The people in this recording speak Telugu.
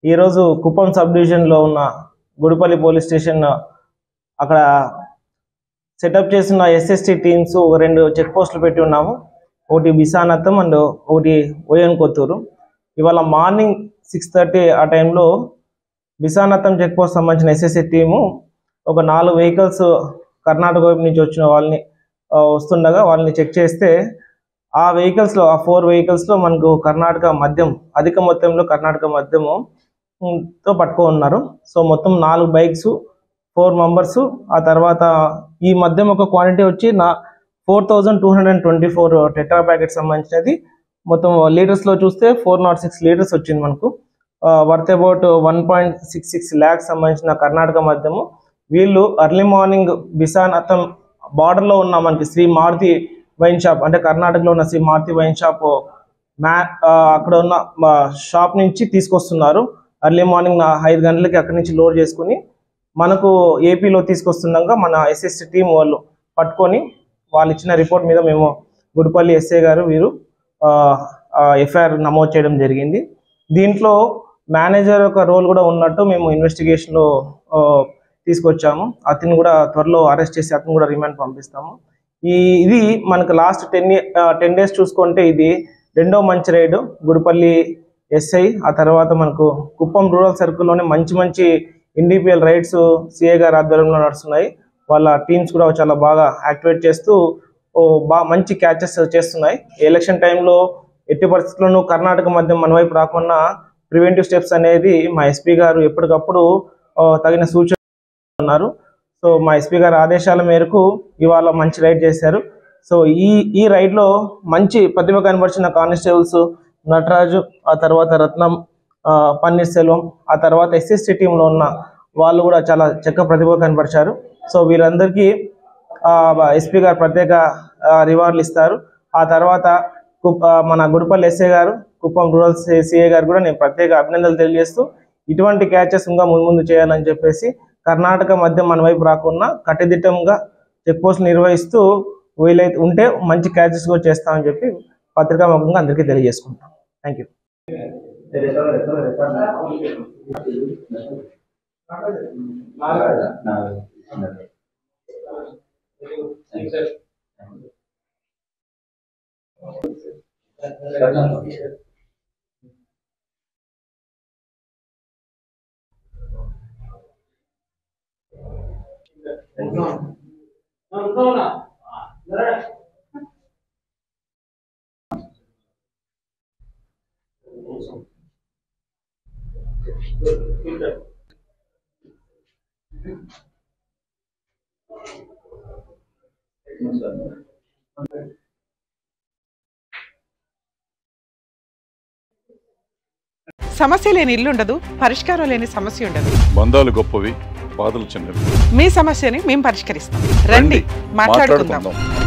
ఈరోజు కుప్పం సబ్ డివిజన్లో ఉన్న గుడిపల్లి పోలీస్ స్టేషన్ అక్కడ సెటప్ చేసిన ఎస్ఎస్టీ టీమ్స్ ఒక రెండు చెక్ పోస్టులు పెట్టి ఉన్నాము ఒకటి బిసానత్తం అండ్ ఒకటి ఓయన్ కొత్తూరు ఇవాళ మార్నింగ్ సిక్స్ థర్టీ ఆ టైంలో బిసానత్తం చెక్ పోస్ట్ సంబంధించిన ఎస్ఎస్సి టీము ఒక నాలుగు వెహికల్స్ కర్ణాటక వైపు నుంచి వచ్చిన వాళ్ళని ఆ, వస్తుండగా వాళ్ళని చెక్ చేస్తే ఆ వెహికల్స్లో ఆ ఫోర్ వెహికల్స్లో మనకు కర్ణాటక మద్యం అధిక మొత్తంలో కర్ణాటక మద్యము ఉమ్, తో పట్టుకో ఉన్నారు సో మొత్తం నాలుగు బైక్స్ ఫోర్ మెంబర్స్ ఆ తర్వాత ఈ మద్యం ఒక క్వాంటిటీ వచ్చి నా four thousand two hundred and twenty four tetra packet సంబంధించినది మొత్తం లీటర్స్లో చూస్తే ఫోర్ నాట్ సిక్స్ లీటర్స్ వచ్చింది మనకు worth about one point six six lakhs సంబంధించిన కర్ణాటక మద్యము వీళ్ళు అర్లీ మార్నింగ్ బిసాన్ అత్తం బార్డర్లో ఉన్న మనకి శ్రీ మారుతి వైన్ షాప్ అంటే కర్ణాటకలో ఉన్న శ్రీ మారుతి వైన్ షాప్ మ్యా ఆ, అక్కడ ఉన్న మా షాప్ నుంచి తీసుకొస్తున్నారు అర్లీ మార్నింగ్ నా ఐదు గంటలకి అక్కడి నుంచి లోడ్ చేసుకుని మనకు ఏపీలో తీసుకొస్తుండగా మన ఎస్ఎస్సి టీం వాళ్ళు పట్టుకొని వాళ్ళు ఇచ్చిన రిపోర్ట్ మీద మేము గుడిపల్లి ఎస్ఏ గారు వీరు ఎఫ్ఐఆర్ నమోదు చేయడం జరిగింది దీంట్లో మేనేజర్ యొక్క రోల్ కూడా ఉన్నట్టు మేము ఇన్వెస్టిగేషన్లో తీసుకొచ్చాము అతన్ని కూడా త్వరలో అరెస్ట్ చేసి అతను కూడా రిమాండ్ పంపిస్తాము ఈ ఇది మనకు లాస్ట్ టెన్ టెన్ డేస్ చూసుకుంటే ఇది రెండో మంచి రైడ్ గుడిపల్లి ఎస్ఐ ఆ తర్వాత మనకు కుప్పం రూరల్ సర్కిల్లోనే మంచి మంచి ఇండిపిఎల్ రైడ్స్ సిఏ గారి ఆధ్వర్యంలో నడుస్తున్నాయి వాళ్ళ టీమ్స్ కూడా చాలా బాగా యాక్టివేట్ చేస్తూ ఓ బాగా మంచి క్యాచెస్ చేస్తున్నాయి ఎలక్షన్ టైంలో ఎట్టి పరిస్థితుల్లోనూ కర్ణాటక మధ్య మన వైపు రాకుండా ప్రివెంటివ్ స్టెప్స్ అనేది మా ఎస్పీ గారు ఎప్పటికప్పుడు ఆ, తగిన సూచన ఉన్నారు సో మా ఎస్పీ గారి ఆదేశాల మేరకు ఇవాళ మంచి రైడ్ చేశారు సో ఈ ఈ రైడ్లో మంచి ప్రతిభ కనబరిచిన కానిస్టేబుల్స్ నటరాజు ఆ తర్వాత రత్నం ఆ, పన్నీర్ సెల్వం ఆ తర్వాత ఎస్ఎస్టీ టీంలో ఉన్న వాళ్ళు కూడా చాలా చక్క ప్రతిభ కనపరిచారు సో వీరందరికీ ఎస్పీ గారు ప్రత్యేక ఆ, రివార్డులు ఇస్తారు ఆ తర్వాత కుప్- ఆ, మన గుడిపల్లి ఎస్ఏ గారు కుప్పం రూరల్ సిఏ గారు కూడా నేను ప్రత్యేక అభినందనలు తెలియజేస్తూ ఇటువంటి క్యాచెస్ ఇంకా ముందు ముందు చేయాలని చెప్పేసి కర్ణాటక మధ్య మన వైపు రాకుండా కట్టుదిట్టంగా చెక్ పోస్ట్ నిర్వహిస్తూ వీలైతే ఉంటే మంచి క్యాచెస్ కూడా చేస్తామని చెప్పి పత్రికాముఖంగా అందరికీ తెలియజేసుకుంటాం థ్యాంక్ యూ సమస్య లేని ఇల్లు ఉండదు పరిష్కారం లేని సమస్య ఉండదు బంధాలు గొప్పవి బాధలు చిన్నవి మీ సమస్యని మేము పరిష్కరిస్తాం రండి మాట్లాడుకుందాం మాట్లాడుకుందాం